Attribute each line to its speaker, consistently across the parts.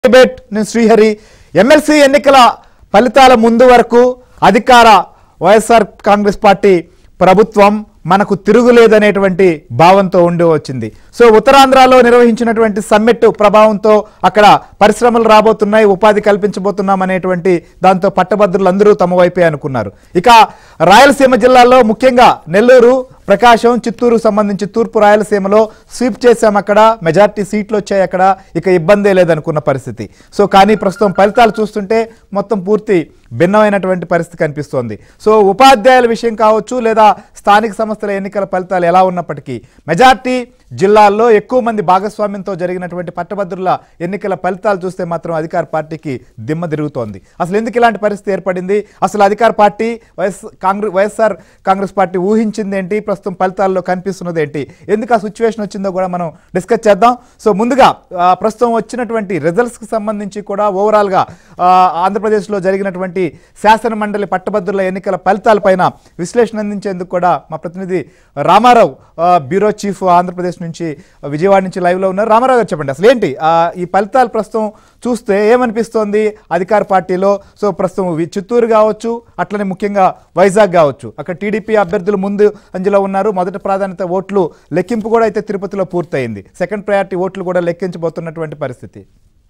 Speaker 1: Debate నేను Srihari MLC ఎన్నికల ఫలితాల ముందు వరకు అధికార వైఎస్ఆర్ కాంగ్రెస్ పార్టీ ప్రభుత్వం మనకు తిరుగులేదనేటువంటి భావంతో ఉండి వచ్చింది సో ఉత్తరాంధ్రలో నిర్వహించినటువంటి సమ్మిట్ ప్రభావంతో అక్కడ పరిశ్రమలు రాబోతున్నాయి ఉపాధి కల్పించబోతున్నాం అనేటువంటి దాంతో పట్టభద్రులు అందరూ తమ వైపే అనుకున్నారు ఇక రాయలసీమ జిల్లాలో ముఖ్యంగా నెల్లూరు ప్రకాశం చిత్తూరు సంబంధించి తూర్పు రాయలసీమలో స్వీప్ చేశాం అక్కడ మెజార్టీ సీట్లు వచ్చాయి అక్కడ ఇక ఇబ్బందే లేదనుకున్న పరిస్థితి సో కానీ ప్రస్తుతం ఫలితాలు చూస్తుంటే మొత్తం పూర్తి భిన్నమైనటువంటి పరిస్థితి కనిపిస్తోంది సో ఉపాధ్యాయుల విషయం కావచ్చు లేదా స్థానిక సంస్థల ఎన్నికల ఫలితాలు ఎలా ఉన్నప్పటికీ మెజార్టీ జిల్లాల్లో ఎక్కువ మంది భాగస్వామ్యంతో జరిగినటువంటి పట్టభద్రుల ఎన్నికల ఫలితాలు చూస్తే మాత్రం అధికార పార్టీకి దిమ్మ తిరుగుతోంది అసలు ఎందుకు ఇలాంటి పరిస్థితి ఏర్పడింది అసలు అధికార party YS Congress YSR Congress party ఊహించింది ఏంటి ప్రస్తుతం ఫలితాల్లో కనిపిస్తున్నది ఏంటి ఎందుకు ఆ సిచ్యువేషన్ వచ్చిందో కూడా మనం డిస్కస్ చేద్దాం సో ముందుగా ఆ, ప్రస్తుతం వచ్చినటువంటి రిజల్ట్స్కి సంబంధించి కూడా ఓవరాల్గా ఆ, ఆంధ్రప్రదేశ్లో జరిగినటువంటి శాసన మండలి పట్టభద్రుల ఎన్నికల ఫలితాలపైన విశ్లేషణ అందించేందుకు కూడా మా ప్రతినిధి రామారావు ఆ, బ్యూరో చీఫ్ ఆంధ్రప్రదేశ్ నుంచి విజయవాడ నుంచి లైవ్లో ఉన్నారు రామారావు గారు చెప్పండి అసలు ఏంటి ఆ, ఈ ఫలితాలు ప్రస్తుతం చూస్తే ఏమనిపిస్తోంది అధికార పార్టీలో సో ప్రస్తుతం వి- చిత్తూరు కావచ్చు అట్లనే ముఖ్యంగా వైజాగ్ కావచ్చు అక్కడ టీడీపీ అభ్యర్థులు ముందు అంజలో ఉన్నారు మొదటి ప్రాధాన్యత ఓట్లు లెక్కింపు కూడా అయితే తిరుపతిలో పూర్తయింది సెకండ్ ప్రయారిటీ ఓట్లు కూడా లెక్కించబోతున్నటువంటి పరిస్థితి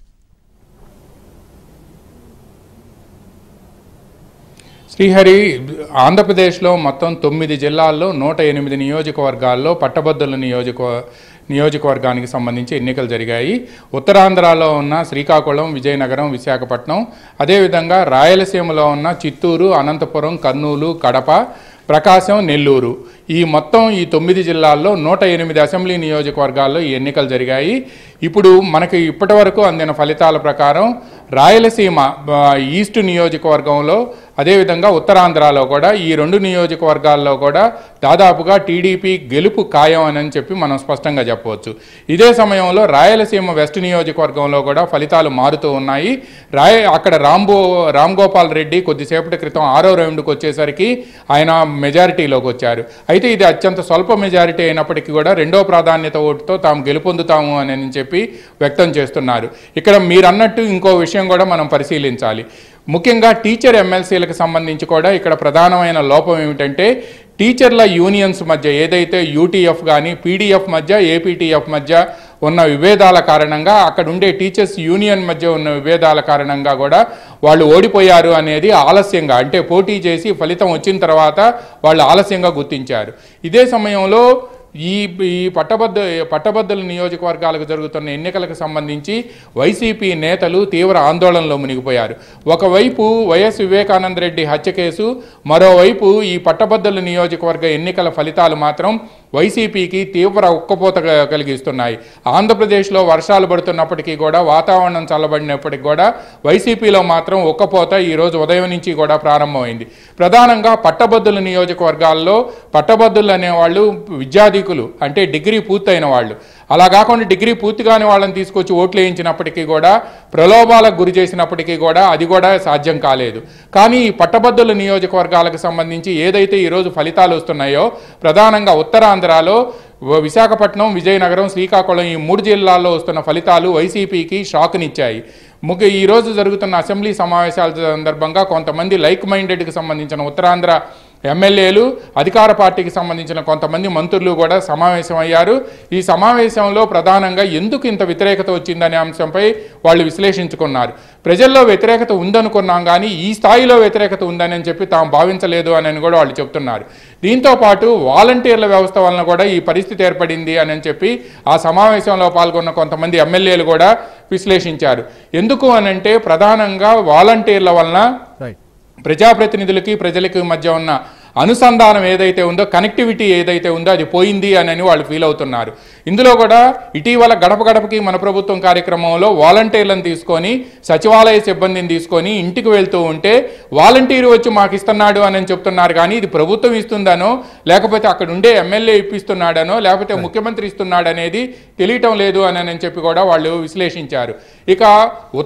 Speaker 2: శ్రీహరి ఆంధ్రప్రదేశ్లో మొత్తం తొమ్మిది జిల్లాల్లో నూట ఎనిమిది నియోజకవర్గాల్లో పట్టభద్రుల నియోజక నియోజకవర్గానికి సంబంధించి ఎన్నికలు జరిగాయి ఉత్తరాంధ్రలో ఉన్న శ్రీకాకుళం విజయనగరం విశాఖపట్నం అదేవిధంగా రాయలసీమలో ఉన్న చిత్తూరు అనంతపురం కర్నూలు కడప ప్రకాశం నెల్లూరు ఈ మొత్తం ఈ తొమ్మిది జిల్లాల్లో నూట ఎనిమిది అసెంబ్లీ నియోజకవర్గాల్లో ఈ ఎన్నికలు జరిగాయి ఇప్పుడు మనకి ఇప్పటి వరకు అందిన ఫలితాల ప్రకారం రాయలసీమ ఆ, ఈస్ట్ నియోజకవర్గంలో అదేవిధంగా ఉత్తరాంధ్రలో కూడా ఈ రెండు నియోజకవర్గాల్లో కూడా దాదాపుగా టీడీపీ గెలుపు ఖాయం అని చెప్పి మనం స్పష్టంగా చెప్పవచ్చు ఇదే సమయంలో రాయలసీమ వెస్ట్ నియోజకవర్గంలో కూడా ఫలితాలు మారుతూ ఉన్నాయి రాయ అక్కడ రాంబో రామ్ గోపాల్ రెడ్డి కొద్దిసేపటి క్రితం ఆరో రౌండ్కి వచ్చేసరికి ఆయన మెజారిటీలోకి వచ్చారు అయితే ఇది అత్యంత స్వల్ప మెజారిటీ అయినప్పటికీ కూడా రెండో ప్రాధాన్యత ఓటుతో తాము గెలుపొందుతాము అని అని చెప్పి వ్యక్తం చేస్తున్నారు ఇక్కడ మీరు అన్నట్టు ఇంకో విషయం కూడా మనం పరిశీలించాలి ముఖ్యంగా టీచర్ ఎమ్మెల్సీలకు సంబంధించి కూడా ఇక్కడ ప్రధానమైన లోపం ఏమిటంటే టీచర్ల యూనియన్స్ మధ్య ఏదైతే యూటీఎఫ్ కానీ పీడీఎఫ్ మధ్య ఏపీటీఎఫ్ మధ్య ఉన్న విభేదాల కారణంగా అక్కడ ఉండే టీచర్స్ యూనియన్ మధ్య ఉన్న విభేదాల కారణంగా కూడా వాళ్ళు ఓడిపోయారు అనేది ఆలస్యంగా అంటే పోటీ చేసి ఫలితం వచ్చిన తర్వాత వాళ్ళు ఆలస్యంగా గుర్తించారు ఇదే సమయంలో ఈ ఈ పట్టభద్ర పట్టభద్రుల నియోజకవర్గాలకు జరుగుతున్న ఎన్నికలకు సంబంధించి వైసీపీ నేతలు తీవ్ర ఆందోళనలో మునిగిపోయారు ఒకవైపు వైఎస్ వివేకానంద రెడ్డి హత్య కేసు మరోవైపు ఈ పట్టభద్రుల నియోజకవర్గ ఎన్నికల ఫలితాలు మాత్రం వైసీపీకి తీవ్ర ఉక్కపోత క- కలిగిస్తున్నాయి ఆంధ్రప్రదేశ్లో వర్షాలు పడుతున్నప్పటికీ కూడా వాతావరణం చల్లబడినప్పటికీ కూడా వైసీపీలో మాత్రం ఉక్కపోత ఈ రోజు ఉదయం నుంచి కూడా ప్రారంభమైంది ప్రధానంగా పట్టభద్రుల నియోజకవర్గాల్లో పట్టభద్రులు అనేవాళ్ళు విద్యాధికులు అంటే డిగ్రీ పూర్తయిన వాళ్ళు అలా కాకుండా డిగ్రీ పూర్తి కాని వాళ్ళని తీసుకొచ్చి ఓట్లు వేయించినప్పటికీ కూడా ప్రలోభాలకు గురి చేసినప్పటికీ కూడా అది కూడా సాధ్యం కాలేదు కానీ ఈ పట్టభద్రుల నియోజకవర్గాలకు సంబంధించి ఏదైతే ఈరోజు ఫలితాలు వస్తున్నాయో ప్రధానంగా ఉత్తరాంధ్రలో వ- విశాఖపట్నం విజయనగరం శ్రీకాకుళం ఈ మూడు జిల్లాల్లో వస్తున్న ఫలితాలు వైసీపీకి షాక్నిచ్చాయి ముఖ్య ఈ రోజు జరుగుతున్న అసెంబ్లీ సమావేశాల సందర్భంగా కొంతమంది లైక్ మైండెడ్కి సంబంధించిన ఉత్తరాంధ్ర ఎమ్మెల్యేలు అధికార పార్టీకి సంబంధించిన కొంతమంది మంత్రులు కూడా సమావేశమయ్యారు ఈ సమావేశంలో ప్రధానంగా ఎందుకు ఇంత వ్యతిరేకత వచ్చిందనే అంశంపై వాళ్ళు విశ్లేషించుకున్నారు ప్రజల్లో వ్యతిరేకత ఉందనుకున్నాం కానీ ఈ స్థాయిలో వ్యతిరేకత ఉందని చెప్పి తాము భావించలేదు అని కూడా వాళ్ళు చెప్తున్నారు దీంతో పాటు వాలంటీర్ల వ్యవస్థ వలన కూడా ఈ పరిస్థితి ఏర్పడింది అని చెప్పి ఆ సమావేశంలో పాల్గొన్న కొంతమంది ఎమ్మెల్యేలు కూడా విశ్లేషించారు ఎందుకు అనంటే ప్రధానంగా వాలంటీర్ల వలన
Speaker 1: రైట్
Speaker 2: ప్రజాప్రతినిధులకి ప్రజలకి మధ్య ఉన్న అనుసంధానం ఏదైతే ఉందో కనెక్టివిటీ ఏదైతే ఉందో అది పోయింది అని వాళ్ళు ఫీల్ అవుతున్నారు ఇందులో కూడా ఇటీవల గడప గడపకి మన ప్రభుత్వం కార్యక్రమంలో వాలంటీర్లను తీసుకొని సచివాలయ సిబ్బందిని తీసుకొని ఇంటికి వెళ్తూ ఉంటే వాలంటీర్ వచ్చి మాకు ఇస్తున్నాడు అని చెప్తున్నారు కానీ ఇది ప్రభుత్వం ఇస్తుందనో లేకపోతే అక్కడ ఉండే ఎమ్మెల్యే ఇప్పిస్తున్నాడనో లేకపోతే ముఖ్యమంత్రి ఇస్తున్నాడు అనేది తెలియటం లేదు అని అని చెప్పి కూడా వాళ్ళు విశ్లేషించారు ఇక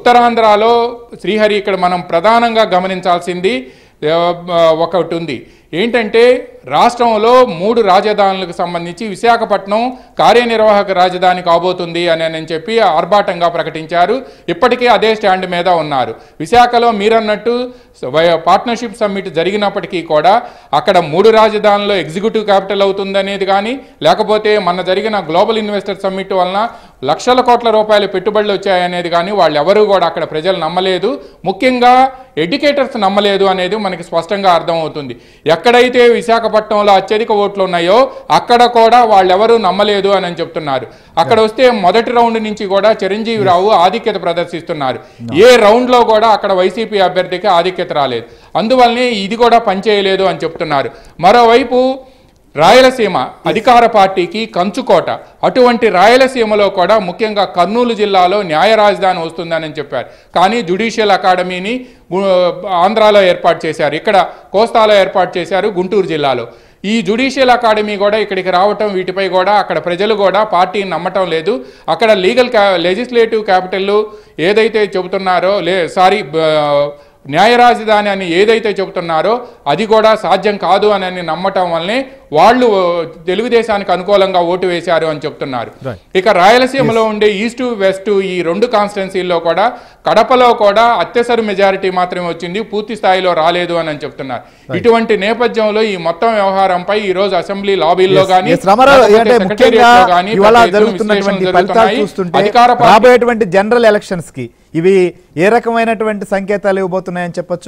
Speaker 2: ఉత్తరాంధ్రలో శ్రీహరి ఇక్కడ మనం ప్రధానంగా గమనించాల్సింది ఆ, ఒకటి ఉంది ఏంటంటే రాష్ట్రంలో మూడు రాజధానులకు సంబంధించి విశాఖపట్నం కార్యనిర్వాహక రాజధాని కాబోతుంది అని అని చెప్పి ఆర్భాటంగా ప్రకటించారు ఇప్పటికే అదే స్టాండ్ మీద ఉన్నారు విశాఖలో మీరన్నట్టు వయ- పార్ట్నర్షిప్ సమ్మిట్ జరిగినప్పటికీ కూడా అక్కడ మూడు రాజధానుల్లో ఎగ్జిక్యూటివ్ క్యాపిటల్ అవుతుందనేది కానీ లేకపోతే మన జరిగిన గ్లోబల్ ఇన్వెస్టర్ సమ్మిట్ వలన లక్షల కోట్ల రూపాయల పెట్టుబడులు వచ్చాయనేది కానీ వాళ్ళు ఎవరూ కూడా అక్కడ ప్రజలు నమ్మలేదు ముఖ్యంగా ఎడ్యుకేటర్స్ నమ్మలేదు అనేది మనకి స్పష్టంగా అర్థమవుతుంది ఎక్కడైతే విశాఖపట్నంలో అత్యధిక ఓట్లు ఉన్నాయో అక్కడ కూడా వాళ్ళెవరూ నమ్మలేదు అని అని చెప్తున్నారు అక్కడ వస్తే మొదటి రౌండ్ నుంచి కూడా చిరంజీవి రావు ఆధిక్యత ప్రదర్శిస్తున్నారు ఏ రౌండ్ లో కూడా అక్కడ వైసీపీ అభ్యర్థికి ఆధిక్యత రాలేదు అందువల్లనే ఇది కూడా పనిచేయలేదు అని చెప్తున్నారు మరోవైపు రాయలసీమ అధికార పార్టీకి కంచుకోట అటువంటి రాయలసీమలో కూడా ముఖ్యంగా కర్నూలు జిల్లాలో న్యాయ రాజధాని వస్తుందని చెప్పారు కానీ జుడిషియల్ అకాడమీని గు- ఆంధ్రాలో ఏర్పాటు చేశారు ఇక్కడ కోస్తాలో ఏర్పాటు చేశారు గుంటూరు జిల్లాలో ఈ జుడిషియల్ అకాడమీ కూడా ఇక్కడికి రావటం వీటిపై కూడా అక్కడ ప్రజలు కూడా పార్టీని నమ్మటం లేదు అక్కడ లీగల్ క్యా లెజిస్లేటివ్ క్యాపిటల్ ఏదైతే చెబుతున్నారో లే సారీ న్యాయ రాజధాని అని ఏదైతే చెబుతున్నారో అది కూడా సాధ్యం కాదు అని అని నమ్మటం వల్లనే వాళ్ళు తెలుగుదేశానికి అనుకూలంగా ఓటు వేశారు అని చెప్తున్నారు
Speaker 1: Right.
Speaker 2: ఇక రాయలసీమలో ఉండే ఈస్ట్ వెస్ట్ ఈ రెండు కాన్స్టిట్యున్సీల్లో కూడా కడపలో కూడా అత్యవసర మెజారిటీ మాత్రమే వచ్చింది పూర్తి స్థాయిలో రాలేదు అని అని చెప్తున్నారు ఇటువంటి నేపథ్యంలో ఈ మొత్తం వ్యవహారంపై ఈ రోజు అసెంబ్లీ లాబీల్లో
Speaker 1: Yes,
Speaker 2: కానీ
Speaker 1: yes, రామారావు
Speaker 2: లేకపోతే
Speaker 1: అంటే ముఖ్యంగా
Speaker 2: secretariat లో కానీ
Speaker 1: ఇవాళ
Speaker 2: పెద్ద ఎత్తున
Speaker 1: జరుగుతున్నటువంటి
Speaker 2: విశ్లేషణలు
Speaker 1: ఫలితాలు
Speaker 2: జరుగుతున్నాయి.
Speaker 1: చూస్తుంటే
Speaker 2: అధికార పార్టీ
Speaker 1: రాబోయేటువంటి జనరల్ ఎలక్షన్స్ కి ఇవి ఏ రకమైనటువంటి సంకేతాలు ఇవ్వబోతున్నాయని చెప్పొచ్చు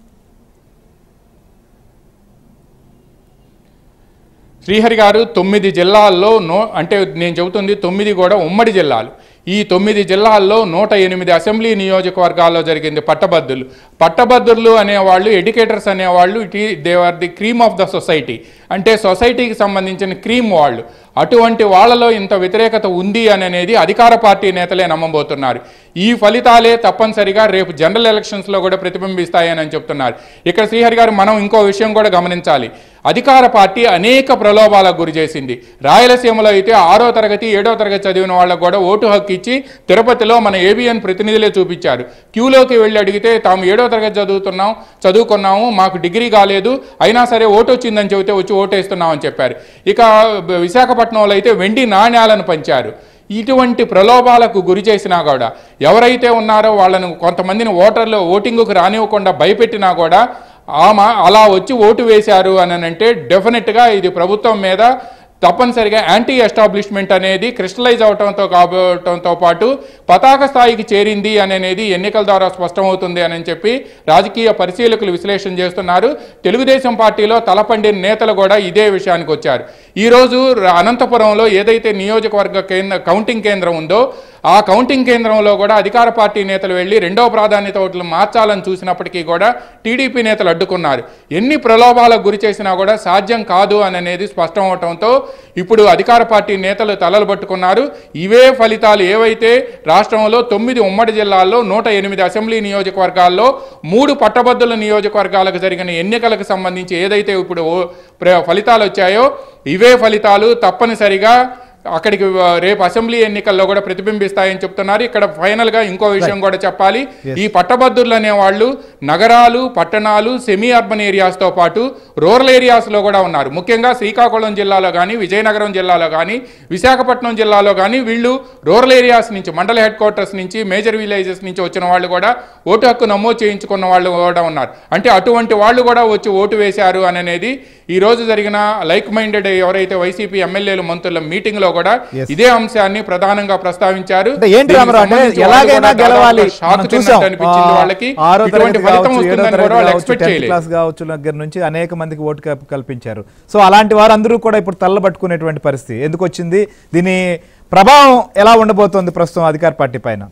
Speaker 2: శ్రీహరి గారు తొమ్మిది జిల్లాల్లో నో అంటే నేను చెబుతుంది తొమ్మిది కూడా ఉమ్మడి జిల్లాలు ఈ తొమ్మిది జిల్లాల్లో నూట ఎనిమిది అసెంబ్లీ నియోజకవర్గాల్లో జరిగింది పట్టభద్రులు పట్టభద్రులు అనేవాళ్ళు ఎడ్యుకేటర్స్ అనేవాళ్ళు it they are the cream of the society అంటే సొసైటీకి సంబంధించిన క్రీమ్ వాళ్ళు అటువంటి వాళ్ళలో ఇంత వ్యతిరేకత ఉంది అని అనేది అధికార పార్టీ నేతలే నమ్మబోతున్నారు ఈ ఫలితాలే తప్పనిసరిగా రేపు జనరల్ ఎలక్షన్స్లో కూడా ప్రతిబింబిస్తాయని అని చెప్తున్నారు ఇక్కడ శ్రీహరి గారు మనం ఇంకో విషయం కూడా గమనించాలి అధికార పార్టీ అనేక ప్రలోభాలకు గురి చేసింది రాయలసీమలో అయితే ఆరో తరగతి ఏడో తరగతి చదివిన వాళ్ళకు కూడా ఓటు హక్కు ఇచ్చి తిరుపతిలో మన ఏబిఎన్ ప్రతినిధులే చూపించారు క్యూలోకి వెళ్ళి అడిగితే తాము ఏడో తరగతి చదువుతున్నాం చదువుకున్నాము మాకు డిగ్రీ కాలేదు అయినా సరే ఓటు వచ్చిందని చెబితే వచ్చి ఓటేస్తున్నాం అని చెప్పారు ఇక విశాఖపట్నంలో అయితే వెండి నాణ్యాలను పంచారు ఇటువంటి ప్రలోభాలకు గురి చేసినా కూడా ఎవరైతే ఉన్నారో వాళ్ళను కొంతమందిని ఓటర్లు ఓటింగుకు రానివ్వకుండా భయపెట్టినా కూడా ఆమె అలా వచ్చి ఓటు వేశారు అని అంటే డెఫినెట్గా ఇది ప్రభుత్వం మీద తప్పనిసరిగా యాంటీ ఎస్టాబ్లిష్మెంట్ అనేది క్రిస్టలైజ్ అవటంతో కాబోవటంతో పాటు పతాక స్థాయికి చేరింది అని అనేది ఎన్నికల ద్వారా స్పష్టమవుతుంది అని చెప్పి రాజకీయ పరిశీలకులు విశ్లేషణ చేస్తున్నారు తెలుగుదేశం పార్టీలో తలపండిన నేతలు కూడా ఇదే విషయానికి వచ్చారు ఈరోజు ర- అనంతపురంలో ఏదైతే నియోజకవర్గ కేంద్ర కౌంటింగ్ కేంద్రం ఉందో ఆ కౌంటింగ్ కేంద్రంలో కూడా అధికార పార్టీ నేతలు వెళ్ళి రెండవ ప్రాధాన్యత ఓట్లు మార్చాలని చూసినప్పటికీ కూడా టీడీపీ నేతలు అడ్డుకున్నారు ఎన్ని ప్రలోభాలకు గురి చేసినా కూడా సాధ్యం కాదు అని అనేది స్పష్టం అవటంతో ఇప్పుడు అధికార పార్టీ నేతలు తలలు పట్టుకున్నారు ఇవే ఫలితాలు ఏవైతే రాష్ట్రంలో తొమ్మిది ఉమ్మడి జిల్లాల్లో నూట ఎనిమిది అసెంబ్లీ నియోజకవర్గాల్లో మూడు పట్టభద్రుల నియోజకవర్గాలకు జరిగిన ఎన్నికలకు సంబంధించి ఏదైతే ఇప్పుడు ఓ- ప్ర- ఫలితాలు వచ్చాయో ఇవే ఫలితాలు తప్పనిసరిగా అక్కడికి ఆ, రేపు అసెంబ్లీ ఎన్నికల్లో కూడా ప్రతిబింబిస్తాయని చెప్తున్నారు ఇక్కడ ఫైనల్ గా ఇంకో విషయం కూడా చెప్పాలి ఈ పట్టభద్రులు అనే వాళ్ళు నగరాలు పట్టణాలు సెమీ అర్బన్ ఏరియాస్ తో పాటు రూరల్ ఏరియాస్ లో కూడా ఉన్నారు ముఖ్యంగా శ్రీకాకుళం జిల్లాలో కానీ విజయనగరం జిల్లాలో కానీ విశాఖపట్నం జిల్లాలో కానీ వీళ్ళు రూరల్ ఏరియాస్ నుంచి మండల హెడ్ క్వార్టర్స్ నుంచి మేజర్ విలేజెస్ నుంచి వచ్చిన వాళ్ళు కూడా ఓటు హక్కు నమోదు చేయించుకున్న వాళ్ళు కూడా ఉన్నారు అంటే అటువంటి వాళ్ళు కూడా వచ్చి ఓటు వేశారు అని అనేది ఈ రోజు జరిగిన లైక్ మైండెడ్ ఎవరైతే వైసీపీ ఎమ్మెల్యేలు మంత్రుల మీటింగ్ లో కూడా
Speaker 1: Yes.
Speaker 2: ఇదే అంశాన్ని ప్రధానంగా ప్రస్తావించారు
Speaker 1: అంటే ఏంటి
Speaker 2: దీనికి
Speaker 1: రామారావు అంటే
Speaker 2: సంబంధించి వాళ్ళు
Speaker 1: ఎలాగైనా
Speaker 2: కూడా దాదాపుగా
Speaker 1: గెలవాలి
Speaker 2: షాక్
Speaker 1: మనం
Speaker 2: తిన్నట్టు
Speaker 1: చూసాం
Speaker 2: అనిపించింది
Speaker 1: ఆ,
Speaker 2: వాళ్ళకి
Speaker 1: ఆరో
Speaker 2: ఇటువంటి
Speaker 1: తరగతి
Speaker 2: ఫలితం
Speaker 1: కావచ్చు, ఏడో
Speaker 2: వస్తుందని
Speaker 1: తరగతి
Speaker 2: కూడా వాళ్ళు
Speaker 1: కావచ్చు,
Speaker 2: ఎక్స్పెక్ట్
Speaker 1: 10th
Speaker 2: చేయలేదు
Speaker 1: క్లాస్ కావచ్చు దగ్గర నుంచి అనేక మందికి ఓటు కల్ప- కల్పించారు సో అలాంటి వారందరూ కూడా ఇప్పుడు తల్లబట్టుకునేటువంటి పరిస్థితి ఎందుకు వచ్చింది దీని ప్రభావం ఎలా ఉండబోతోంది ప్రస్తుతం అధికార పార్టీ పైన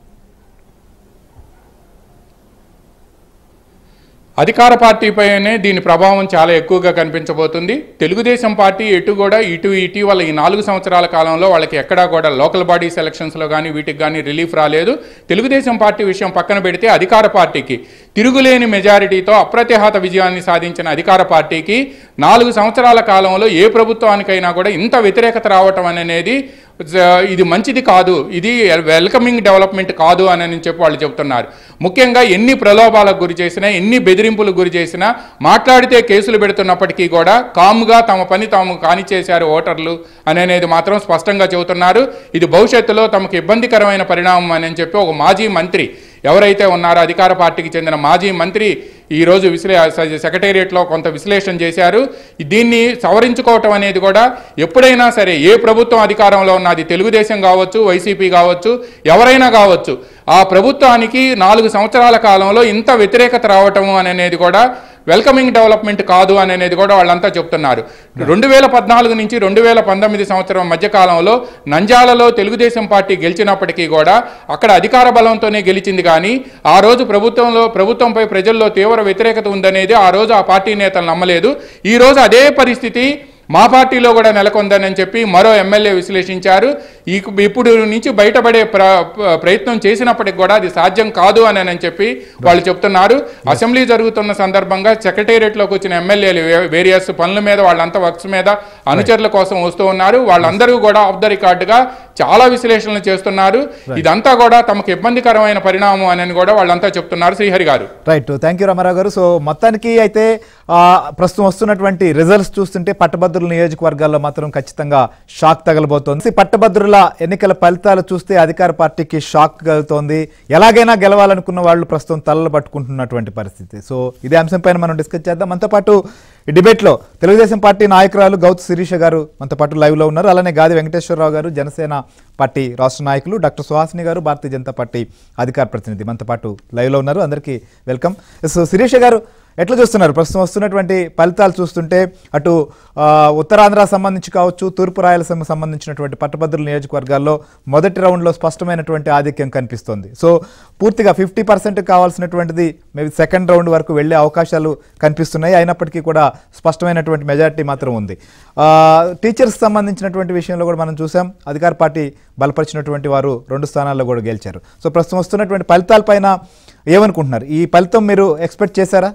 Speaker 2: అధికార పార్టీపైనే దీని ప్రభావం చాలా ఎక్కువగా కనిపించబోతుంది తెలుగుదేశం పార్టీ ఎటు కూడా ఇటు ఇటీవల ఈ నాలుగు సంవత్సరాల కాలంలో వాళ్ళకి ఎక్కడా కూడా లోకల్ బాడీ సెలక్షన్స్లో కానీ వీటికి కానీ రిలీఫ్ రాలేదు తెలుగుదేశం పార్టీ విషయం పక్కన పెడితే అధికార పార్టీకి తిరుగులేని మెజారిటీతో అప్రతిహత విజయాన్ని సాధించిన అధికార పార్టీకి నాలుగు సంవత్సరాల కాలంలో ఏ ప్రభుత్వానికైనా కూడా ఇంత వ్యతిరేకత రావటం అనేది జ- ఇది మంచిది కాదు ఇది వెల్కమింగ్ డెవలప్మెంట్ కాదు అని అని చెప్పి వాళ్ళు చెబుతున్నారు ముఖ్యంగా ఎన్ని ప్రలోభాలకు గురి చేసినా ఎన్ని బెదిరింపులకు గురి చేసినా మాట్లాడితే కేసులు పెడుతున్నప్పటికీ కూడా కాముగా తమ పని తాము కానిచేశారు ఓటర్లు అని అనేది మాత్రం స్పష్టంగా చెబుతున్నారు ఇది భవిష్యత్తులో తమకు ఇబ్బందికరమైన పరిణామం అని చెప్పి ఒక మాజీ మంత్రి ఎవరైతే ఉన్నారో అధికార పార్టీకి చెందిన మాజీ మంత్రి ఈరోజు విశ్లే సెక్రటేరియట్లో కొంత విశ్లేషణ చేశారు దీన్ని సవరించుకోవటం అనేది కూడా ఎప్పుడైనా సరే ఏ ప్రభుత్వం అధికారంలో ఉన్న అది తెలుగుదేశం కావచ్చు వైసీపీ కావచ్చు ఎవరైనా కావచ్చు ఆ ప్రభుత్వానికి నాలుగు సంవత్సరాల కాలంలో ఇంత వ్యతిరేకత రావటము అని అనేది కూడా వెల్కమింగ్ డెవలప్మెంట్ కాదు అని అనేది కూడా వాళ్ళంతా చెప్తున్నారు రెండు వేల పద్నాలుగు నుంచి రెండు వేల పంతొమ్మిది సంవత్సరం మధ్యకాలంలో నంజాలలో తెలుగుదేశం పార్టీ గెలిచినప్పటికీ కూడా అక్కడ అధికార బలంతోనే గెలిచింది కానీ ఆ రోజు ప్రభుత్వంలో ప్రభుత్వంపై ప్రజల్లో తీవ్ర వ్యతిరేకత ఉందనేది ఆ రోజు ఆ పార్టీ నేతలు నమ్మలేదు ఈ రోజు అదే పరిస్థితి మా పార్టీలో కూడా నెలకొందని చెప్పి మరో ఎమ్మెల్యే విశ్లేషించారు ఈ ఇప్పుడు నుంచి బయటపడే ప్ర ప్రయత్నం చేసినప్పటికి కూడా అది సాధ్యం కాదు అని అని చెప్పి వాళ్ళు చెప్తున్నారు అసెంబ్లీ జరుగుతున్న సందర్భంగా సెక్రటేరియట్లోకి వచ్చిన ఎమ్మెల్యేలు వేరియస్ పనుల మీద వాళ్ళంతా వర్క్స్ మీద అనుచరుల కోసం వస్తూ ఉన్నారు వాళ్ళందరూ కూడా ఆఫ్ ద రికార్డుగా చాలా విశ్లేషణలు చేస్తున్నారు ఇదంతా కూడా తమకు ఇబ్బందికరమైన పరిణామం అని కూడా వాళ్ళంతా చెప్తున్నారు శ్రీహరి గారు
Speaker 1: రైట్ థ్యాంక్ యూ రామారావు గారు సో మొత్తానికి అయితే ఆ, ప్రస్తుతం వస్తున్నటువంటి రిజల్ట్స్ చూస్తుంటే పట్టభద్రుల నియోజకవర్గాల్లో మాత్రం ఖచ్చితంగా షాక్ తగలబోతోంది పట్టభద్రుల ఎన్నికల ఫలితాలు చూస్తే అధికార పార్టీకి షాక్ కలుగుతోంది ఎలాగైనా గెలవాలనుకున్న వాళ్ళు ప్రస్తుతం తలలు పట్టుకుంటున్నటువంటి పరిస్థితి సో ఇదే అంశంపైన మనం డిస్కస్ చేద్దాం మనతో పాటు ఈ డిబేట్లో తెలుగుదేశం పార్టీ నాయకురాలు గౌతు శిరీష గారు మనతో పాటు లైవ్లో ఉన్నారు అలానే గాది వెంకటేశ్వరరావు గారు జనసేన పార్టీ రాష్ట్ర నాయకులు డాక్టర్ సుహాసిని గారు భారతీయ జనతా పార్టీ అధికార ప్రతినిధి మనతో పాటు లైవ్లో ఉన్నారు అందరికీ వెల్కమ్ సో శిరీష గారు ఎట్లా చూస్తున్నారు ప్రస్తుతం వస్తున్నటువంటి ఫలితాలు చూస్తుంటే అటు ఆ, ఉత్తరాంధ్ర సంబంధించి కావచ్చు తూర్పు రాయలసీమ సంబంధించినటువంటి పట్టభద్రుల నియోజకవర్గాల్లో మొదటి రౌండ్లో స్పష్టమైనటువంటి ఆధిక్యం కనిపిస్తోంది సో పూర్తిగా ఫిఫ్టీ పర్సెంట్ కావాల్సినటువంటిది మేబీ సెకండ్ రౌండ్ వరకు వెళ్ళే అవకాశాలు కనిపిస్తున్నాయి అయినప్పటికీ కూడా స్పష్టమైనటువంటి మెజారిటీ మాత్రం ఉంది టీచర్స్ సంబంధించినటువంటి విషయంలో కూడా మనం చూసాం అధికార పార్టీ బలపరిచినటువంటి వారు రెండు స్థానాల్లో కూడా గెలిచారు సో ప్రస్తుతం వస్తున్నటువంటి ఫలితాలపైన ఏమనుకుంటున్నారు ఈ ఫలితం మీరు ఎక్స్పెక్ట్ చేశారా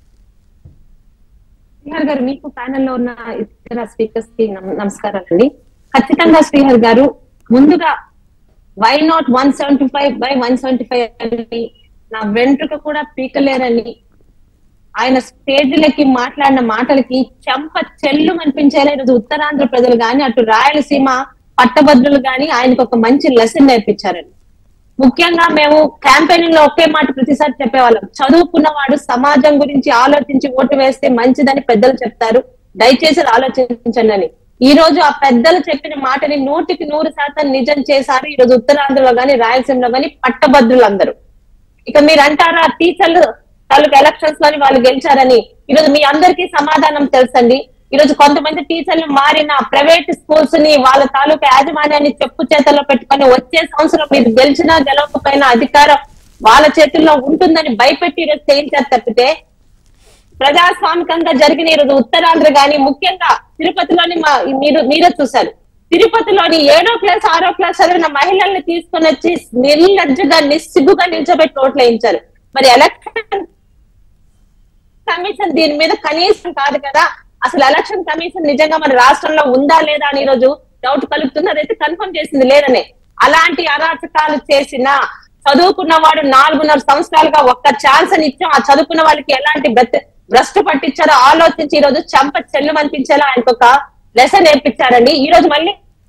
Speaker 3: శ్రీహర్ గారు మీకు ప్యానెల్ లో ఉన్న ఇతర స్పీకర్స్ కి నమ- నమస్కారాలండి ఖచ్చితంగా శ్రీహర్ గారు ముందుగా why not one seventy five by one seventy five అని నా వెంట్రుక కూడా పీకలేరని ఆయన స్టేజ్లకి మాట్లాడిన మాటలకి చెంప చెల్లు అనిపించేలా ఈరోజు ఉత్తరాంధ్ర ప్రజలు గాని అటు రాయలసీమ పట్టభద్రులు గాని ఆయనకు ఒక మంచి లెసన్ నేర్పించారండి ముఖ్యంగా మేము క్యాంపెయినింగ్ లో ఒకే మాట ప్రతిసారి చెప్పేవాళ్ళం చదువుకున్నవాడు సమాజం గురించి ఆలోచించి ఓటు వేస్తే మంచిదని పెద్దలు చెప్తారు దయచేసి అది ఆలోచించండి అని ఈ రోజు ఆ పెద్దలు చెప్పిన మాటని నూటికి నూరు శాతం నిజం చేశారు ఈ రోజు ఉత్తరాంధ్రలో గాని రాయలసీమలో గాని పట్టభద్రులందరూ ఇక మీరు అంటారా టీచర్లు తాలూకు ఎలక్షన్స్ లోని వాళ్ళు గెలిచారని ఈరోజు మీ అందరికీ సమాధానం తెలుసండి ఈరోజు కొంతమంది టీచర్లు మారిన ప్రైవేట్ స్కూల్స్ ని వాళ్ళ తాలూకా యాజమాన్యాన్ని చెప్పు చేతల్లో పెట్టుకొని వచ్చే సంవత్సరం మీరు గెలిచినా గెలవకపోయినా అధికారం వాళ్ళ చేతుల్లో ఉంటుందని భయపెట్టి ఈరోజు చేయించారు తప్పితే ప్రజాస్వామికంగా జరిగిన ఈరోజు ఉత్తరాంధ్ర గాని ముఖ్యంగా తిరుపతిలోని మా మీరు మీరే చూశారు తిరుపతిలోని ఏడో క్లాస్ ఆరో క్లాస్ చదివిన మహిళల్ని తీసుకొని వచ్చి నిర్లజ్జగా నిస్సిగ్గుగా నిల్చోబెట్టి ఓట్లు వేయించారు మరి ఎలక్షన్ కమిషన్ దీని మీద కనీసం కాదు కదా అసలు ఎలక్షన్ కమిషన్ నిజంగా మన రాష్ట్రంలో ఉందా లేదా అని ఈరోజు డౌట్ కలుగుతుంది అదైతే కన్ఫర్మ్ చేసింది లేదనే అలాంటి అరాచకాలు చేసిన చదువుకున్న వాడు నాలుగున్నర సంవత్సరాలుగా ఒక్క ఛాన్స్ అని ఇచ్చాం ఆ చదువుకున్న వాళ్ళకి ఎలాంటి బ్రత్ భ్రష్టు పట్టించారో ఆలోచించి ఈ రోజు చంప చెల్లు అనిపించేలా ఆయనకు ఒక లెసన్ నేర్పించారండి ఈ రోజు మళ్ళీ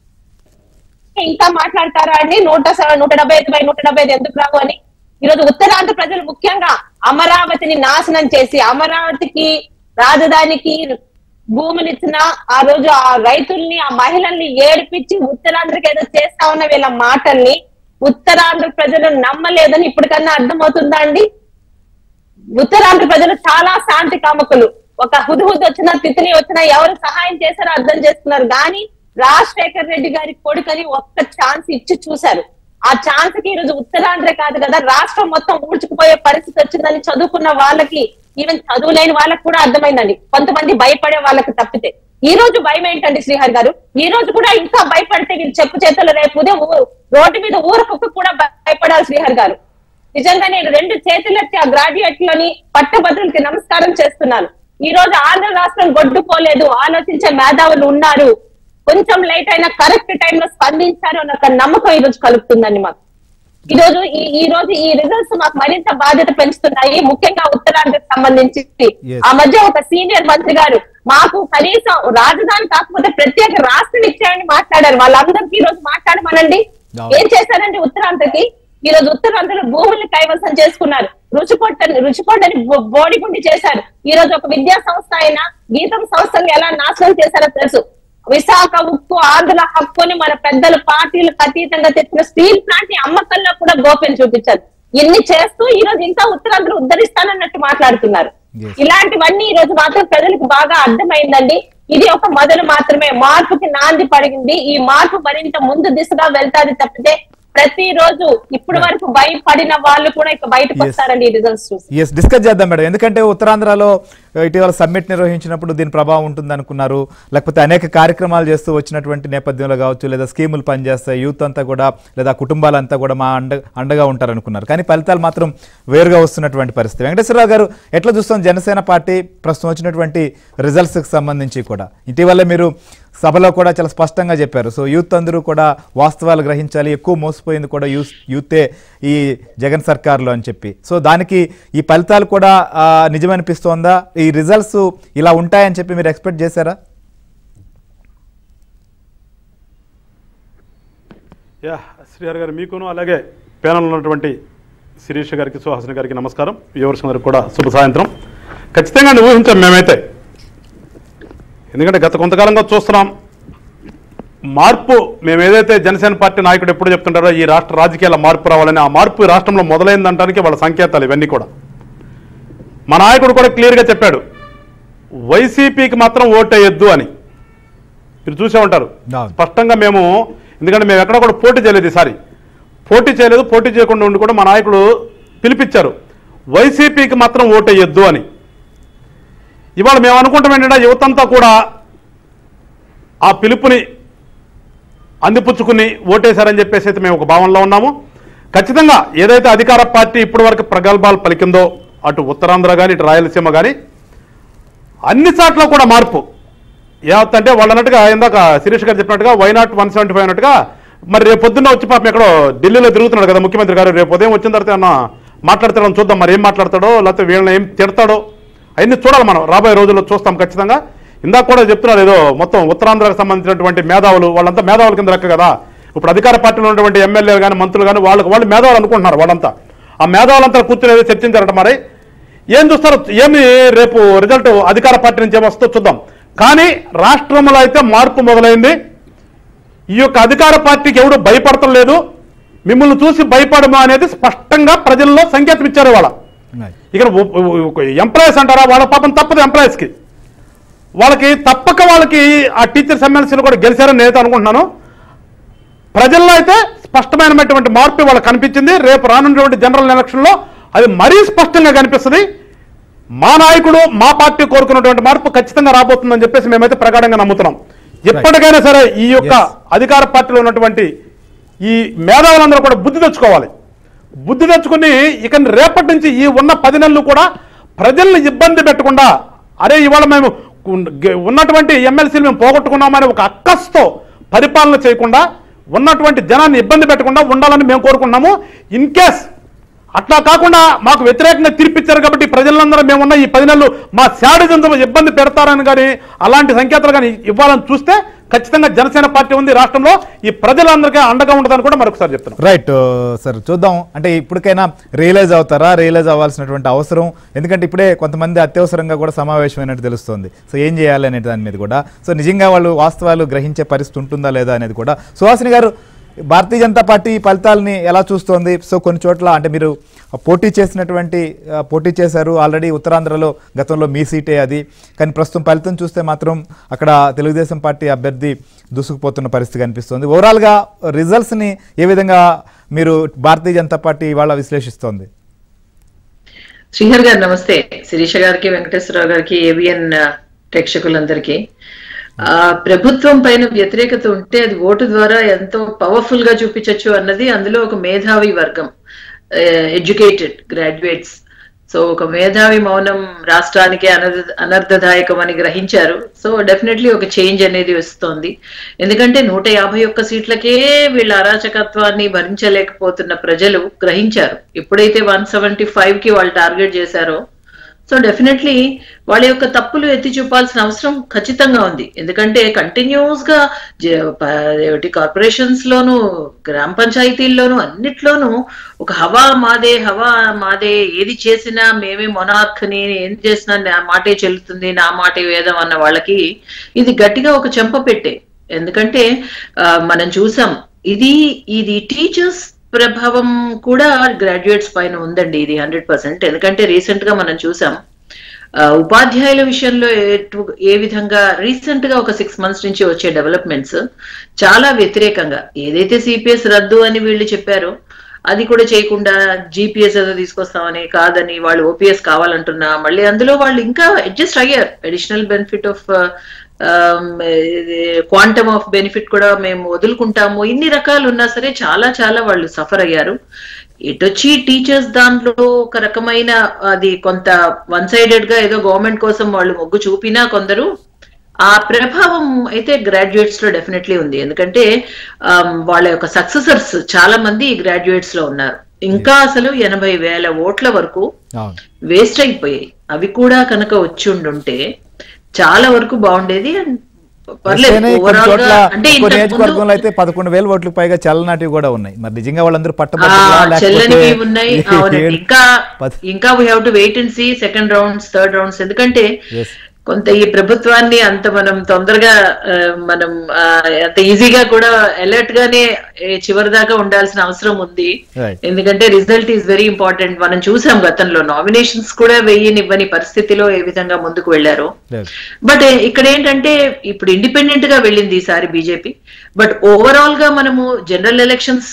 Speaker 3: ఇంకా మాట్లాడతారా అండి నూట స- నూట డెబ్బై ఐదు బై నూట డెబ్బై ఐదు ఎందుకు రావు అని ఈరోజు ఉత్తరాంధ్ర ప్రజలు ముఖ్యంగా అమరావతిని నాశనం చేసి అమరావతికి రాజధానికి భూములిచ్చిన ఆ రోజు ఆ రైతుల్ని ఆ మహిళల్ని ఏడిపించి ఉత్తరాంధ్రకి ఏదో చేస్తా ఉన్న వీళ్ళ మాటల్ని ఉత్తరాంధ్ర ప్రజలు నమ్మలేదని ఇప్పటికన్నా అర్థమవుతుందా అండి ఉత్తరాంధ్ర ప్రజలు చాలా శాంతి కామకులు ఒక హుదుహుద్ వచ్చినా తితిలి వచ్చినా ఎవరు సహాయం చేశారో అర్థం చేస్తున్నారు కానీ రాజశేఖర్ రెడ్డి గారి కొడుకని ఒక్క ఛాన్స్ ఇచ్చి చూశారు ఆ ఛాన్స్ కి ఈరోజు ఉత్తరాంధ్ర కాదు కదా రాష్ట్రం మొత్తం ఊడ్చుకుపోయే పరిస్థితి వచ్చిందని చదువుకున్న వాళ్ళకి ఈవెన్ చదువు లేని వాళ్ళకి కూడా అర్థమైందండి కొంతమంది భయపడే వాళ్ళకి తప్పితే ఈ రోజు భయం ఏంటండి శ్రీహర్ గారు ఈ రోజు కూడా ఇంకా భయపడితే వీళ్ళు చెప్పు చేతులు రేపు ఉదయం ఊ- రోడ్డు మీద ఊరకొక్క కూడా భయపడాలి శ్రీహర్ గారు నిజంగా నేను రెండు చేతులెత్తి ఆ గ్రాడ్యుయేట్ లోని పట్టభద్రులకి నమస్కారం చేస్తున్నాను ఈ రోజు ఆంధ్ర రాష్ట్రం గొడ్డుపోలేదు ఆలోచించే మేధావులు ఉన్నారు కొంచెం లేట్ అయినా కరెక్ట్ టైంలో స్పందించారు అన్న ఒక నమ్మకం ఈ రోజు కలుగుతుందండి మాకు ఈ రోజు ఈ ఈ రోజు ఈ రిజల్ట్స్ మాకు మరింత బాధ్యత పెంచుతున్నాయి ముఖ్యంగా ఉత్తరాంధ్రకు సంబంధించి
Speaker 1: Yes.
Speaker 3: ఆ మధ్య ఒక సీనియర్ మంత్రి గారు మాకు కనీసం రాజధాని కాకపోతే ప్రత్యేక రాష్ట్రం ఇచ్చారని మాట్లాడారు వాళ్ళందరికీ ఈ రోజు మాట్లాడమనండి
Speaker 1: అవును.
Speaker 3: ఏం చేశారండి ఉత్తరాంధ్రకి ఈ రోజు ఉత్తరాంధ్రలో భూముల్ని కైవసం చేసుకున్నారు రుచికొట్టని రుచికొండని బో- బోడిగుండి చేశారు ఈ రోజు ఒక విద్యా సంస్థ అయినా గీతం సంస్థను ఎలా నాశనం చేశారో తెలుసు విశాఖ ఉక్కు ఆంధ్ర హక్కుని మన పెద్దల పార్టీలకు అతీతంగా తెచ్చిన స్టీల్ ప్లాంట్ ని అమ్మకంలో కూడా గోపెన్ చూపించారు ఇన్ని చేస్తూ ఈ రోజు ఇంకా ఉత్తరాంధ్ర ఉద్ధరిస్తానన్నట్టు మాట్లాడుతున్నారు
Speaker 1: Yes.
Speaker 3: ఇలాంటివన్నీ ఈ రోజు మాత్రం ప్రజలకు బాగా అర్థమైందండి ఇది ఒక మొదలు మాత్రమే మార్పుకి నాంది పడింది ఈ మార్పు మరింత ముందు దిశగా వెళ్తాది తప్పితే ప్రతి రోజు ఇప్పటి వరకు భయపడిన వాళ్ళు కూడా ఇక బయటకు
Speaker 1: Yes.
Speaker 3: వస్తారండి ఈ రిజల్ట్స్ చూసి
Speaker 1: ఎస్ డిస్కస్ చేద్దాం మేడం ఎందుకంటే ఉత్తరాంధ్రలో ఆ, ఇటీవల సమ్మిట్ నిర్వహించినప్పుడు దీని ప్రభావం ఉంటుంది అనుకున్నారు లేకపోతే అనేక కార్యక్రమాలు చేస్తూ వచ్చినటువంటి నేపథ్యంలో కావచ్చు లేదా స్కీములు పనిచేస్తాయి యూత్ అంతా కూడా లేదా కుటుంబాలంతా కూడా మా అండ అండగా ఉంటారు అనుకున్నారు కానీ ఫలితాలు మాత్రం వేరుగా వస్తున్నటువంటి పరిస్థితి వెంకటేశ్వరరావు గారు ఎట్లా చూస్తాం జనసేన పార్టీ ప్రస్తుతం వచ్చినటువంటి రిజల్ట్స్కి సంబంధించి కూడా ఇటీవల మీరు సభలో కూడా చాలా స్పష్టంగా చెప్పారు సో యూత్ అందరూ కూడా వాస్తవాలు గ్రహించాలి ఎక్కువ మోసపోయింది కూడా యూత్ యూతే ఈ జగన్ సర్కార్లో అని చెప్పి సో దానికి ఈ ఫలితాలు కూడా ఆ, నిజమనిపిస్తోందా ఈ రిజల్ట్స్ ఇలా ఉంటాయని చెప్పి మీరు ఎక్స్పెక్ట్ చేశారా
Speaker 4: యా శ్రీహరి గారు మీకును అలాగే ప్యానల్ ఉన్నటువంటి శిరీష్ గారికి సుహాసిని గారికి నమస్కారం వ్యూవర్స్ అందరికి కూడా శుభ సాయంత్రం ఖచ్చితంగా ఊహించాం మేమైతే ఎందుకంటే గత కొంతకాలంగా చూస్తున్నాం మార్పు మేము ఏదైతే జనసేన పార్టీ నాయకుడు ఎప్పుడు చెప్తుంటారో ఈ రాష్ట్ర రాజకీయాల మార్పు రావాలని ఆ మార్పు ఈ రాష్ట్రంలో మొదలైందంటానికి వాళ్ళ సంకేతాలు ఇవన్నీ కూడా మా నాయకుడు కూడా క్లియర్గా చెప్పాడు వైసీపీకి మాత్రం ఓటేయొద్దు అని మీరు చూసే ఉంటారు
Speaker 1: అవును.
Speaker 4: స్పష్టంగా మేము ఎందుకంటే మేము ఎక్కడ కూడా పోటీ చేయలేదు ఈసారి పోటీ చేయలేదు పోటీ చేయకుండా ఉండి కూడా మా నాయకుడు పిలిపించారు వైసీపీకి మాత్రం ఓటేయొద్దు అని ఇవాళ మేము అనుకుంటాం ఏంటంటే యువతంతా కూడా ఆ పిలుపుని అందిపుచ్చుకుని ఓటేశారని చెప్పేసి అయితే మేము ఒక భావనలో ఉన్నాము ఖచ్చితంగా ఏదైతే అధికార పార్టీ ఇప్పటివరకు ప్రగల్భాలు పలికిందో అటు ఉత్తరాంధ్ర కానీ ఇటు రాయలసీమ కానీ అన్ని చోట్ల కూడా మార్పు ఏమంటే వాళ్ళు అన్నట్టుగా ఇందాక శిరీష్ గారు చెప్పినట్టుగా వైనాట్ వన్ సెవెంటీ ఫైవ్ అన్నట్టుగా మరి రేపు పొద్దున్న వచ్చి పాపం ఎక్కడో ఢిల్లీలో తిరుగుతున్నాడు కదా ముఖ్యమంత్రి గారు రేపు ఉదయం వచ్చిన తర్వాత ఏమన్నా మాట్లాడతాడో చూద్దాం మరి ఏం మాట్లాడతాడో లేకపోతే వీళ్ళని ఏం తిడతాడో అవన్నీ చూడాలి మనం రాబోయే రోజుల్లో చూస్తాం ఖచ్చితంగా ఇందాక కూడా చెప్తున్నారు ఏదో మొత్తం ఉత్తరాంధ్రకు సంబంధించినటువంటి మేధావులు వాళ్ళంతా మేధావుల కింద లెక్క కదా ఇప్పుడు అధికార పార్టీలో ఉన్నటువంటి ఎమ్మెల్యేలు కానీ మంత్రులు కానీ వాళ్ళకి వాళ్ళు మేధావులు అనుకుంటున్నారు వాళ్ళంతా ఆ మేధావులంతా కూర్చొని ఏదో చర్చించారట మరి ఏం చూస్తారో ఏమి రేపు రిజల్ట్ అధికార పార్టీ నుంచి ఏమొస్తుందో చూద్దాం కానీ రాష్ట్రంలో అయితే మార్పు మొదలైంది ఈ యొక్క అధికార పార్టీకి ఎవడు భయపడటం లేదు మిమ్మల్ని చూసి భయపడమా అనేది స్పష్టంగా ప్రజల్లో సంకేతం ఇచ్చారు వాళ్ళ ఇక్కడ ఎంప్లాయీస్ అంటారా వాళ్ళ పాపం తప్పదు ఎంప్లాయీస్కి వాళ్ళకి తప్పక వాళ్ళకి ఆ టీచర్స్ ఎమ్మెల్సీలు కూడా గెలిచారని నేనైతే అనుకుంటున్నాను ప్రజల్లో అయితే స్పష్టమైనటువంటి మార్పు వాళ్ళకి కనిపించింది రేపు రానున్నటువంటి జనరల్ ఎలక్షన్లో అది మరీ స్పష్టంగా కనిపిస్తుంది మా నాయకుడు మా పార్టీ కోరుకున్నటువంటి మార్పు ఖచ్చితంగా రాబోతుందని చెప్పేసి మేమైతే ప్రగాఢంగా నమ్ముతున్నాం ఎప్పటికైనా సరే ఈ యొక్క
Speaker 1: Yes.
Speaker 4: అధికార పార్టీలో ఉన్నటువంటి ఈ మేధావులందరూ కూడా బుద్ధి తెచ్చుకోవాలి బుద్ధి తెచ్చుకుని ఇక రేపటి నుంచి ఈ ఉన్న పది నెలలు కూడా ప్రజల్ని ఇబ్బంది పెట్టకుండా అరే ఇవాళ మేము ఉన్- గె- ఉన్నటువంటి ఎమ్మెల్సీలు మేము పోగొట్టుకున్నామని ఒక అక్కస్తో పరిపాలన చేయకుండా ఉన్నటువంటి జనాన్ని ఇబ్బంది పెట్టకుండా ఉండాలని మేము కోరుకున్నాము ఇన్ కేస్ అట్లా కాకుండా మాకు వ్యతిరేకంగా తీర్పిచ్చారు కాబట్టి ప్రజలందరూ మేమున్న ఈ పది నెలలు మా శాడిజంతో ఇబ్బంది పెడతారని కానీ అలాంటి సంకేతాలు కానీ ఇవ్వాలని చూస్తే ఖచ్చితంగా జనసేన పార్టీ ఉంది రాష్ట్రంలో ఈ ప్రజలందరికీ అండగా ఉంటుందని కూడా మరొకసారి చెప్తున్నాం
Speaker 1: రైట్ సార్ చూద్దాం అంటే ఇప్పటికైనా రియలైజ్ అవుతారా రియలైజ్ అవ్వాల్సినటువంటి అవసరం ఎందుకంటే ఇప్పుడే కొంతమంది అత్యవసరంగా కూడా సమావేశమైనట్టు తెలుస్తుంది సో ఏం చేయాలి అనే దాని మీద కూడా సో నిజంగా వాళ్ళు వాస్తవాలు గ్రహించే పరిస్థితి ఉంటుందా లేదా అనేది కూడా సుహాసిని గారు భారతీయ జనతా పార్టీ ఈ ఫలితాలని ఎలా చూస్తోంది సో కొన్ని చోట్ల అంటే మీరు పోటీ చేసినటువంటి ఆ, పోటీ చేశారు ఆల్రెడీ ఉత్తరాంధ్రలో గతంలో మీ సీటే అది కానీ ప్రస్తుతం ఫలితం చూస్తే మాత్రం అక్కడ తెలుగుదేశం పార్టీ అభ్యర్థి దూసుకుపోతున్న పరిస్థితి కనిపిస్తుంది ఓవరాల్గా రిజల్ట్స్ని ఏ విధంగా మీరు భారతీయ జనతా పార్టీ ఇవాళ విశ్లేషిస్తోంది
Speaker 5: శ్రీహర్ గారు నమస్తే శిరీష గారికి వెంకటేశ్వరరావు గారికి ఏబిఎన్ ప్రేక్షకులందరికీ ఆ ప్రభుత్వం పైన వ్యతిరేకత ఉంటే అది ఓటు ద్వారా ఎంతో పవర్ఫుల్ గా చూపించవచ్చు అన్నది అందులో ఒక మేధావి వర్గం ఎడ్యుకేటెడ్ గ్రాడ్యుయేట్స్ సో ఒక మేధావి మౌనం రాష్ట్రానికి అనర్థ అనర్థదాయకం అని గ్రహించారు సో డెఫినెట్లీ ఒక చేంజ్ అనేది వస్తోంది ఎందుకంటే నూట యాభై ఒక్క సీట్లకే వీళ్ళ అరాచకత్వాన్ని భరించలేకపోతున్న ప్రజలు గ్రహించారు ఎప్పుడైతే వన్ సెవెంటీ ఫైవ్ కి వాళ్ళు టార్గెట్ చేశారో సో డెఫినెట్లీ వాళ్ళ యొక్క తప్పులు ఎత్తి చూపాల్సిన అవసరం ఖచ్చితంగా ఉంది ఎందుకంటే కంటిన్యూస్ గా కార్పొరేషన్స్ లోను గ్రామ పంచాయతీల్లోనూ అన్నిట్లోనూ ఒక హవా మాదే హవా మాదే ఏది చేసినా మేమే మొనార్క్ ని ఏం చేసినా నా మాటే చెల్లుతుంది నా మాటే వేదం అన్న వాళ్ళకి ఇది గట్టిగా ఒక చెంప పెట్టే ఎందుకంటే ఆ, మనం చూసాం ఇది ఇది టీచర్స్ ప్రభావం కూడా గ్రాడ్యుయేట్స్ పైన ఉందండి ఇది హండ్రెడ్ పర్సెంట్ ఎందుకంటే రీసెంట్ గా మనం చూసాం ఆ, ఉపాధ్యాయుల విషయంలో ఎటు- ఏ విధంగా రీసెంట్ గా ఒక సిక్స్ మంత్స్ నుంచి వచ్చే డెవలప్మెంట్స్ చాలా వ్యతిరేకంగా ఏదైతే సిపిఎస్ రద్దు అని వీళ్ళు చెప్పారో అది కూడా చేయకుండా జీపీఎస్ ఏదో తీసుకొస్తామని కాదని వాళ్ళు ఓపీఎస్ కావాలంటున్నా మళ్ళీ అందులో వాళ్ళు ఇంకా అడ్జస్ట్ అయ్యారు additional benefit of quantum of benefit కూడా మేము వదులుకుంటాము ఇన్ని రకాలు ఉన్నా సరే చాలా చాలా వాళ్ళు సఫర్ అయ్యారు ఇటొచ్చి టీచర్స్ దాంట్లో ఒక రకమైన అది కొంత వన్ సైడెడ్ గా ఏదో గవర్నమెంట్ కోసం వాళ్ళు మొగ్గు చూపినా కొందరు ఆ ప్రభావం అయితే గ్రాడ్యుయేట్స్ లో డెఫినెట్లీ ఉంది ఎందుకంటే ఆమ్, వాళ్ళ యొక్క సక్సెసర్స్ చాలా మంది గ్రాడ్యుయేట్స్ లో ఉన్నారు ఇంకా అసలు ఎనభై వేల ఓట్ల వరకు
Speaker 1: అవును
Speaker 5: వేస్ట్ అయిపోయాయి అవి కూడా కనుక వచ్చి ఉండుంటే చాలా వరకు బాగుండేది అండ్ పర్లేదు
Speaker 1: వస్తేనే కొన్ని
Speaker 5: ఓవరాల్
Speaker 1: చోట్ల
Speaker 5: గా అంటే
Speaker 1: కొన్ని
Speaker 5: ఇంతకు
Speaker 1: నియోజకవర్గంలో
Speaker 5: ముందు
Speaker 1: అయితే పదకొండు వేల ఓట్లకు పైగా చల్లనాటివి కూడా ఉన్నాయి మరి నిజంగా వాళ్ళందరూ
Speaker 5: ఆ,
Speaker 1: పట్టభద్రులా
Speaker 5: చెల్లనివి
Speaker 1: లేకపోతే
Speaker 5: ఉన్నాయి అవునండి
Speaker 1: ఏడు-
Speaker 5: ఇంకా
Speaker 1: పది-
Speaker 5: ఇంకా we have to wait and see second rounds third rounds ఎందుకంటే
Speaker 1: Yes.
Speaker 5: కొంత ఈ ప్రభుత్వాన్ని అంత మనం తొందరగా ఆ, మనం ఆ, అంత ఈజీగా కూడా అలర్ట్ గానే ఏ, చివరి దాకా ఉండాల్సిన అవసరం ఉంది
Speaker 1: Right.
Speaker 5: ఎందుకంటే రిజల్ట్ ఈస్ వెరీ ఇంపార్టెంట్ మనం చూసాం గతంలో నామినేషన్స్ కూడా వెయ్యనివ్వని పరిస్థితిలో ఏ విధంగా ముందుకు వెళ్లారో
Speaker 1: Yes.
Speaker 5: బట్ ఇక్కడ ఏంటంటే ఇప్పుడు ఇండిపెండెంట్ గా వెళ్ళింది ఈసారి బీజేపీ బట్ ఓవరాల్ గా మనము జనరల్ ఎలక్షన్స్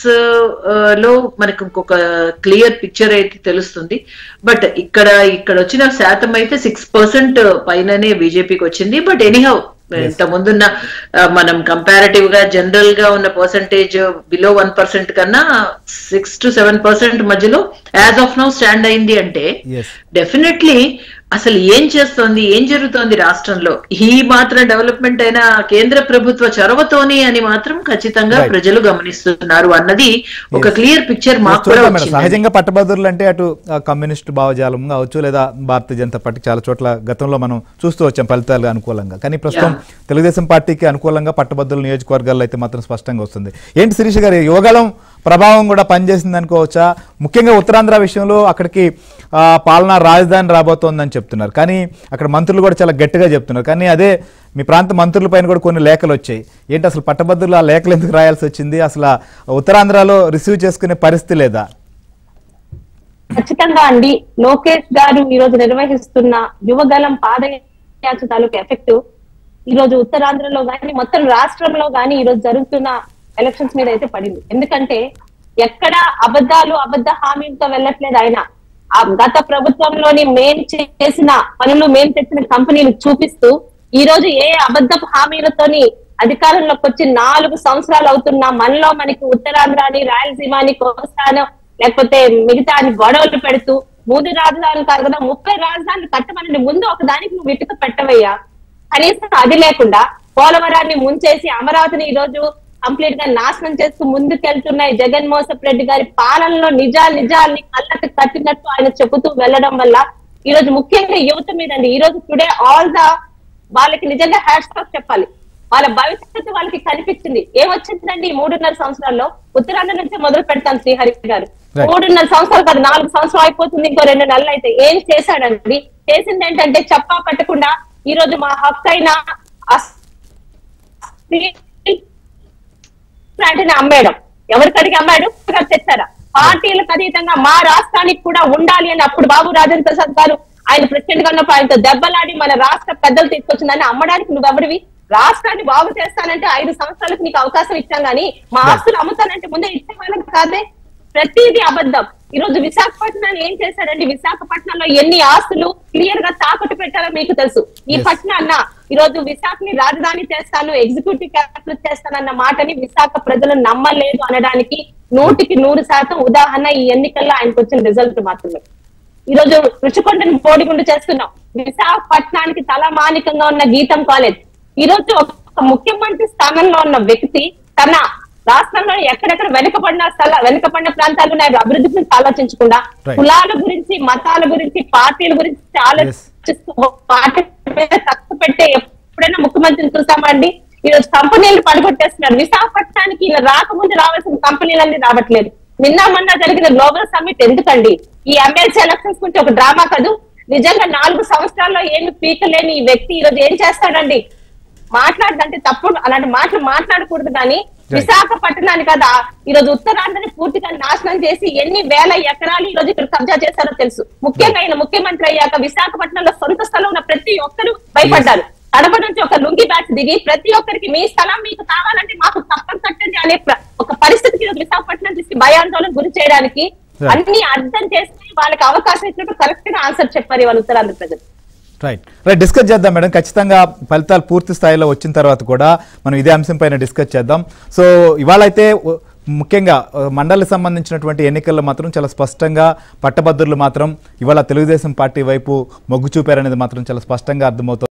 Speaker 5: లో మనకు ఇంకొక క్లియర్ పిక్చర్ అయితే తెలుస్తుంది బట్ ఇక్కడ ఇక్కడ వచ్చిన శాతం అయితే సిక్స్ పర్సెంట్ పైననే బీజేపీకి వచ్చింది బట్ ఎనీహౌ ఇంత ముందున్న ఆ, మనం కంపారిటివ్ గా జనరల్ గా ఉన్న పర్సంటేజ్ బిలో వన్ పర్సెంట్ కన్నా సిక్స్ టు సెవెన్ పర్సెంట్ మధ్యలో యాజ్ ఆఫ్ నౌ స్టాండ్ అయింది అంటే
Speaker 1: Yes.
Speaker 5: డెఫినెట్లీ అసలు ఏం చేస్తోంది ఏం జరుగుతోంది రాష్ట్రంలో ఈ మాత్రం డెవలప్మెంట్ అయిన కేంద్ర ప్రభుత్వ చొరవతోని అని మాత్రం ఖచ్చితంగా
Speaker 1: Right.
Speaker 5: ప్రజలు గమనిస్తున్నారు అన్నది ఒక
Speaker 1: Yes.
Speaker 5: క్లియర్ పిక్చర్ మాకు కూడా
Speaker 1: చూద్దాం మేడం.
Speaker 5: వచ్చింది
Speaker 1: సహజంగా పట్టభద్రులు అంటే అటు ఆ, కమ్యూనిస్ట్ భావజాలం కావచ్చు లేదా భారతీయ జనతా పార్టీ చాలా చోట్ల గతంలో మనం చూస్తూ వచ్చాం ఫలితాలు అనుకూలంగా కానీ ప్రస్తుతం తెలుగుదేశం పార్టీకి అనుకూలంగా పట్టభద్రుల నియోజకవర్గాల్లో అయితే మాత్రం స్పష్టంగా వస్తుంది ఏంటి శిరీష గారు యువగలం ప్రభావం కూడా పనిచేసింది అనుకోవచ్చా ముఖ్యంగా ఉత్తరాంధ్ర విషయంలో అక్కడికి ఆ, పాలనా రాజధాని రాబోతోందని చెప్తున్నారు కానీ అక్కడ మంత్రులు కూడా చాలా గట్టిగా చెప్తున్నారు కానీ అదే మీ ప్రాంత మంత్రుల పైన కూడా కొన్ని లేఖలు వచ్చాయి ఏంటి అసలు పట్టభద్రులు ఆ లేఖలు ఎందుకు రాయాల్సి వచ్చింది అసలు ఆ ఉత్తరాంధ్రలో రిసీవ్ చేసుకునే పరిస్థితి లేదా
Speaker 3: ఖచ్చితంగా అండి లోకేష్ గారు ఈ రోజు నిర్వహిస్తున్న యువగలం పాదయాత్ర తాలూకు ఎఫెక్ట్ ఈ రోజు ఉత్తరాంధ్రలో గాని మొత్తం రాష్ట్రంలో గాని ఈ రోజు జరుగుతున్న ఎలక్షన్స్ మీద అయితే పడింది ఎందుకంటే ఎక్కడ అబద్ధాలు అబద్ధ హామీలతో వెళ్ళట్లేదు ఆయన ఆ గత ప్రభుత్వంలోని మేం చేసిన పనులు మేం తెచ్చిన కంపెనీలు చూపిస్తూ ఈ రోజు ఏ అబద్ధపు హామీలతోని అధికారంలోకి వచ్చి నాలుగు సంవత్సరాలు అవుతున్నా మనలో మనకి ఉత్తరాంధ్రాని రాయలసీమని కోస్తాను లేకపోతే మిగతా అని గొడవలు పెడుతూ మూడు రాజధానులు కాదు కదా ముప్పై రాజధానులు కట్టమనండి ముందు ఒక దానికి నువ్వు ఇటుక పెట్టవయ్యా కనీసం అది లేకుండా పోలవరాన్ని ముంచేసి అమరావతిని ఈ రోజు కంప్లీట్ గా నాశనం చేస్తూ ముందుకెళ్తున్న ఈ జగన్మోహన్ రెడ్డి గారి పాలనలో నిజాలు నిజాల్ని కళ్ళకి కట్టినట్టు ఆయన చెబుతూ వెళ్ళడం వల్ల ఈ రోజు ముఖ్యంగా యువత మీద అండి ఈ రోజు టుడే ఆల్ ద వాళ్ళకి నిజంగా హ్యాష్ టాక్ చెప్పాలి వాళ్ళ భవిష్యత్తు వాళ్ళకి కనిపించింది ఏమొచ్చిందండి ఈ మూడున్నర సంవత్సరాల్లో ఉత్తరాంధ్ర నుంచి మొదలు పెడతాను శ్రీహరి గారు
Speaker 1: Right.
Speaker 3: మూడున్నర సంవత్సరాలు కాదు నాలుగు సంవత్సరాలు అయిపోతుంది ఇంకో రెండు నెలలు అయితే ఏం చేశాడండి చేసింది ఏంటంటే చెప్పా పట్టకుండా ఈ రోజు మా హక్కు అయిన ఆ స్త్రీ ప్లాంట్ని అమ్మేయడం ఎవరికడికి అమ్మాడు ఎవరు తెచ్చారా పార్టీలకు అతీతంగా మా రాష్ట్రానికి కూడా ఉండాలి అని అప్పుడు బాబు రాజేంద్ర ప్రసాద్ గారు ఆయన ప్రెసిడెంట్ గా ఉన్నప్పుడు ఆయనతో దెబ్బలాడి మన రాష్ట్ర పెద్దలు తీసుకొచ్చిందని అమ్మడానికి నువ్వెవడివి రాష్ట్రాన్ని బాగు చేస్తానంటే ఐదు సంవత్సరాలకు నీకు అవకాశం ఇచ్చాం గానీ మా ఆస్తులు అమ్ముతానంటే ముందే ఇచ్చే వాళ్ళకి కాదే ప్రతిదీ అబద్ధం ఈ రోజు విశాఖపట్నాన్ని ఏం చేశాడండి విశాఖపట్నంలో ఎన్ని ఆస్తులు క్లియర్ గా తాకట్టు పెట్టారో మీకు తెలుసు ఈ
Speaker 1: Yes.
Speaker 3: పట్నాన్న ఈ రోజు విశాఖని రాజధాని చేస్తాను ఎగ్జిక్యూటివ్ క్యాపిటల్ చేస్తానన్న మాటని విశాఖ ప్రజలు నమ్మలేదు అనడానికి నూటికి నూరు శాతం ఉదాహరణ ఈ ఎన్నికల్లో ఆయనకు వచ్చిన రిజల్ట్ మాత్రమే ఈ రోజు రుచికొండని బోడిగుండు చేస్తున్నాం విశాఖపట్నానికి తలమానికంగా ఉన్న గీతం కాలేజ్ ఈ రోజు ఒక ముఖ్యమంత్రి స్థానంలో ఉన్న వ్యక్తి తన రాష్ట్రంలో ఎక్కడెక్కడ వెనుకబడిన స్థల వెనుకబడిన ప్రాంతాలు ఉన్నాయి అభివృద్ధి గురించి ఆలోచించకుండా
Speaker 1: Right.
Speaker 3: కులాల గురించి మతాల గురించి పార్టీల గురించి ఆలోచిస్తూ పార్టీ మీద తక్కువ పెట్టే ఎప్పుడైనా ముఖ్యమంత్రిని చూసామండి ఈ రోజు కంపెనీలు పడగొట్టేస్తున్నారు విశాఖపట్నానికి ఇలా రాకముందు రావాల్సిన కంపెనీలన్నీ రావట్లేదు నిన్న మొన్న జరిగిన గ్లోబల్ సమ్మిట్ ఎందుకండి ఈ ఎమ్మెల్సీ ఎలక్షన్స్ గురించి ఒక డ్రామా కాదు నిజంగా నాలుగు సంవత్సరాల్లో ఏమి పీకలేని ఈ వ్యక్తి ఈ రోజు ఏం చేస్తాడండి మాట్లాడదంటే తప్పుడు అలాంటి మాటలు మాట్లాడకూడదు కానీ విశాఖపట్నాన్ని కదా ఈ రోజు ఉత్తరాంధ్రని పూర్తిగా నాశనం చేసి ఎన్ని వేల ఎకరాలు ఈ రోజు ఇక్కడ కబ్జా చేశారో తెలుసు ముఖ్యంగా ఆయన ముఖ్యమంత్రి అయ్యాక విశాఖపట్నంలో సొంత స్థలం ఉన్న ప్రతి ఒక్కరు భయపడ్డారు కడప నుంచి ఒక లుంగి బ్యాచ్ దిగి ప్రతి ఒక్కరికి మీ స్థలం మీకు కావాలంటే మాకు తప్పని కట్టండి అనే ప్ర- ఒక పరిస్థితికి ఈరోజు విశాఖపట్నం తీసుకు భయాందోళన గురి చేయడానికి
Speaker 1: Right.
Speaker 3: అన్ని అర్థం చేసుకుని వాళ్ళకి అవకాశం ఇచ్చినట్టు కరెక్ట్ గా ఆన్సర్ చెప్పారు వాళ్ళ ఉత్తరాంధ్ర ప్రజలు
Speaker 1: రైట్ రైట్ డిస్కస్ చేద్దాం మేడం ఖచ్చితంగా ఫలితాలు పూర్తి స్థాయిలో వచ్చిన తర్వాత కూడా మనం ఇదే అంశం పైన డిస్కస్ చేద్దాం సో ఇవాళ అయితే ఉ- ముఖ్యంగా ఉ, మండలికి సంబంధించినటువంటి ఎన్నికల్లో మాత్రం చాలా స్పష్టంగా పట్టభద్రులు మాత్రం ఇవాళ తెలుగుదేశం పార్టీ వైపు మొగ్గు చూపారనేది మాత్రం చాలా స్పష్టంగా అర్థమవుతుంది